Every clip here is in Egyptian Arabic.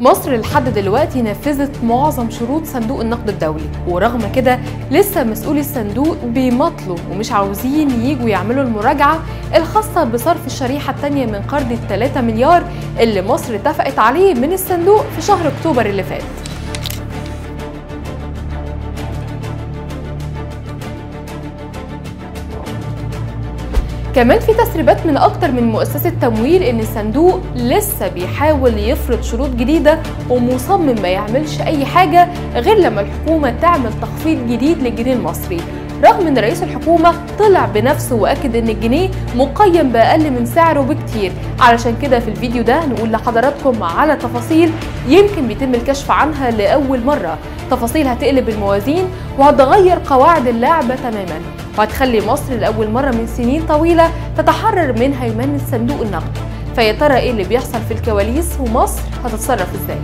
مصر لحد دلوقتي نفذت معظم شروط صندوق النقد الدولي ورغم كده لسه مسؤولي الصندوق بيمطلوا ومش عاوزين ييجوا يعملوا المراجعة الخاصة بصرف الشريحة التانية من قرض ال 3 مليار اللي مصر اتفقت عليه من الصندوق في شهر أكتوبر اللي فات كمان في تسريبات من اكتر من مؤسسه تمويل ان الصندوق لسه بيحاول يفرض شروط جديده ومصمم ما يعملش اي حاجه غير لما الحكومه تعمل تخفيض جديد للجنيه المصري رغم ان رئيس الحكومه طلع بنفسه واكد ان الجنيه مقيم باقل من سعره بكتير علشان كده في الفيديو ده نقول لحضراتكم على تفاصيل يمكن بيتم الكشف عنها لاول مره تفاصيل هتقلب الموازين وهتغير قواعد اللعبه تماما وهتخلي مصر لأول مرة من سنين طويلة تتحرر من هيمنة صندوق النقد فيا ترى ايه اللي بيحصل في الكواليس ومصر هتتصرف ازاي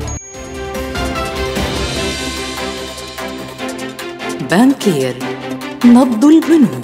بانكير نبض البنوك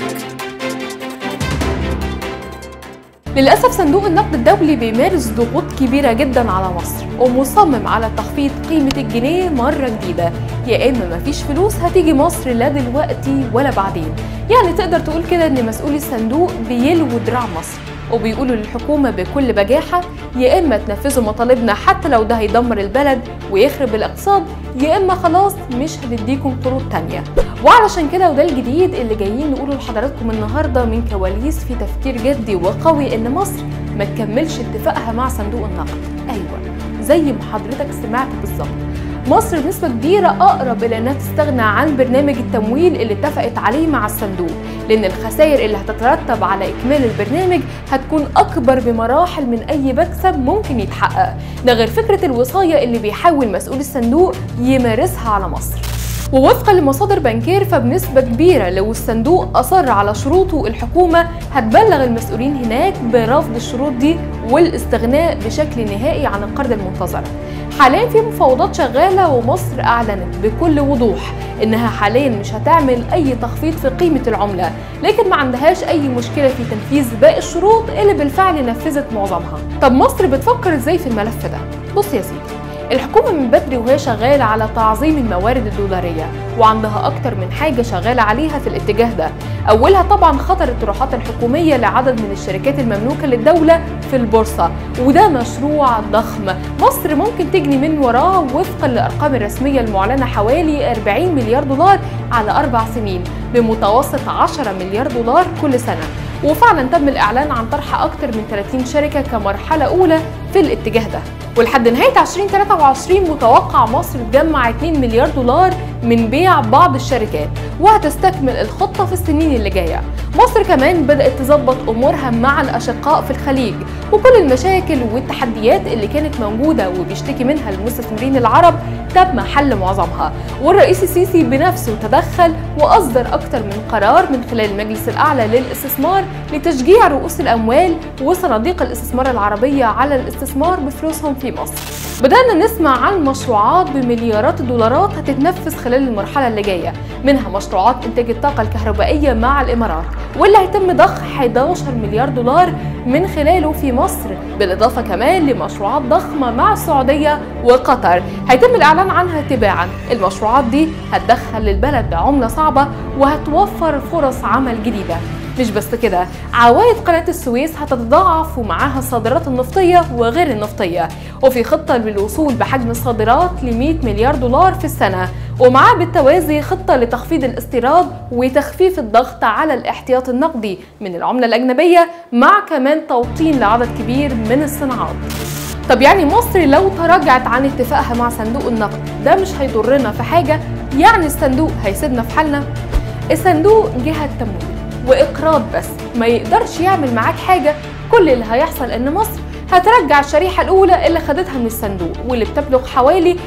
للأسف صندوق النقد الدولي بيمارس ضغوط كبيرة جدا على مصر ومصمم على تخفيض قيمة الجنيه مرة جديدة يا إما مفيش فلوس هتيجي مصر لا دلوقتي ولا بعدين يعني تقدر تقول كده إن مسؤولي الصندوق بيلووا دراع مصر وبيقولوا للحكومة بكل بجاحة يا إما تنفذوا مطالبنا حتى لو ده هيدمر البلد ويخرب الاقتصاد يا إما خلاص مش هنديكم قروض تانية وعلشان كده وده الجديد اللي جايين نقوله لحضراتكم النهارده من كواليس في تفكير جدي وقوي إن مصر ما تكملش اتفاقها مع صندوق النقد أيوة زي ما حضرتك سمعت بالظبط مصر بنسبة كبيرة أقرب إلى إنها تستغنى عن برنامج التمويل اللي اتفقت عليه مع الصندوق لأن الخسائر اللي هتترتب على إكمال البرنامج هتكون أكبر بمراحل من أي مكسب ممكن يتحقق ده غير فكرة الوصاية اللي بيحاول مسؤول الصندوق يمارسها على مصر ووفقا لمصادر بنكير فبنسبة كبيرة لو الصندوق أصر على شروطه الحكومة هتبلغ المسؤولين هناك برفض الشروط دي والاستغناء بشكل نهائي عن القرض المنتظر حاليا في مفاوضات شغالة ومصر أعلنت بكل وضوح إنها حاليا مش هتعمل أي تخفيض في قيمة العملة لكن ما عندهاش أي مشكلة في تنفيذ باقي الشروط اللي بالفعل نفذت معظمها طب مصر بتفكر إزاي في الملف ده؟ بص يا سيدي الحكومة من بدري وهي شغالة على تعظيم الموارد الدولارية وعندها أكتر من حاجة شغالة عليها في الاتجاه ده أولها طبعا خطر الطروحات الحكومية لعدد من الشركات المملوكة للدولة في البورصة وده مشروع ضخم مصر ممكن تجني من وراه وفقا للأرقام الرسمية المعلنة حوالي 40 مليار دولار على أربع سنين بمتوسط 10 مليار دولار كل سنة وفعلا تم الإعلان عن طرح أكثر من 30 شركة كمرحلة أولى في الاتجاه ده ولحد نهاية 2023 متوقع مصر تجمع 2 مليار دولار من بيع بعض الشركات وهتستكمل الخطة في السنين اللي جاية مصر كمان بدأت تظبط أمورها مع الأشقاء في الخليج وكل المشاكل والتحديات اللي كانت موجودة وبيشتكي منها المستثمرين العرب تم حل معظمها والرئيس السيسي بنفسه تدخل وأصدر أكثر من قرار من خلال المجلس الأعلى للاستثمار لتشجيع رؤوس الأموال وصناديق الاستثمار العربية على الاستثمار بفلوسهم في مصر بدأنا نسمع عن مشروعات بمليارات الدولارات هتتنفذ خلال المرحلة اللي جاية منها مشروعات إنتاج الطاقة الكهربائية مع الإمارات واللي هيتم ضخ 11 مليار دولار من خلاله في مصر بالإضافة كمان لمشروعات ضخمة مع السعودية وقطر هيتم الإعلان عنها تباعا المشروعات دي هتدخل للبلد عملة صعبة وهتوفر فرص عمل جديدة مش بس كده عوائد قناة السويس هتتضاعف ومعاها الصادرات النفطية وغير النفطية وفي خطة للوصول بحجم الصادرات ل 100 مليار دولار في السنة ومعاه بالتوازي خطة لتخفيض الاستيراد وتخفيف الضغط على الاحتياط النقدي من العملة الأجنبية مع كمان توطين لعدد كبير من الصناعات طب يعني مصر لو تراجعت عن اتفاقها مع صندوق النقد ده مش هيضرنا في حاجة يعني الصندوق هيسيبنا في حالنا الصندوق جهة تمويل واقراض بس ما يقدرش يعمل معاك حاجه كل اللي هيحصل ان مصر هترجع الشريحه الاولى اللي خدتها من الصندوق واللي بتبلغ حوالي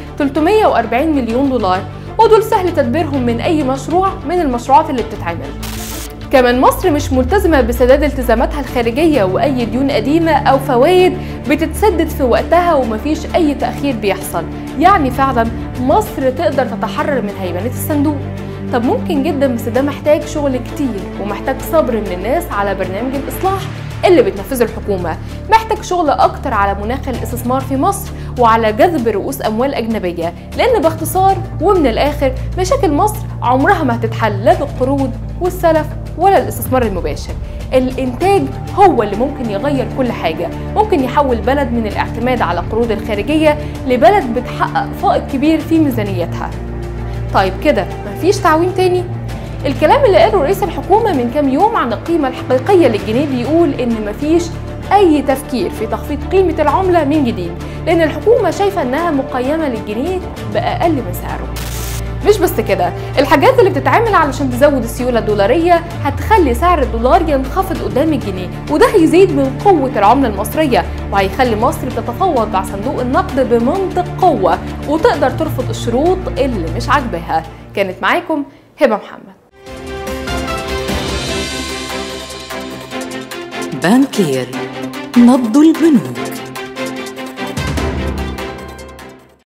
340 مليون دولار ودول سهل تدبيرهم من اي مشروع من المشروعات اللي بتتعمل كمان مصر مش ملتزمة بسداد التزاماتها الخارجية وأي ديون قديمة أو فوائد بتتسدد في وقتها ومفيش أي تأخير بيحصل يعني فعلا مصر تقدر تتحرر من هيمنة الصندوق طب ممكن جدا بس ده محتاج شغل كتير ومحتاج صبر من الناس على برنامج الإصلاح اللي بتنفذه الحكومة محتاج شغل أكتر على مناخ الاستثمار في مصر وعلى جذب رؤوس أموال أجنبية لأن باختصار ومن الآخر مشاكل مصر عمرها ما هتتحل لا بالقروض والسلف ولا الاستثمار المباشر الإنتاج هو اللي ممكن يغير كل حاجة ممكن يحول بلد من الاعتماد على القروض الخارجية لبلد بتحقق فائض كبير في ميزانيتها طيب كده مفيش تعويم تاني الكلام اللي قاله رئيس الحكومة من كام يوم عن القيمة الحقيقية للجنيه بيقول إن مفيش أي تفكير في تخفيض قيمة العملة من جديد لأن الحكومة شايفة إنها مقيمة للجنيه بأقل من سعره مش بس كده الحاجات اللي بتتعمل علشان تزود السيولة الدولارية هتخلي سعر الدولار ينخفض قدام الجنيه وده هيزيد من قوة العملة المصرية وهيخلي مصر تتفاوض مع صندوق النقد بمنطق قوة وتقدر ترفض الشروط اللي مش عاجباها كانت معاكم هبة محمد بانكير نبض البنوك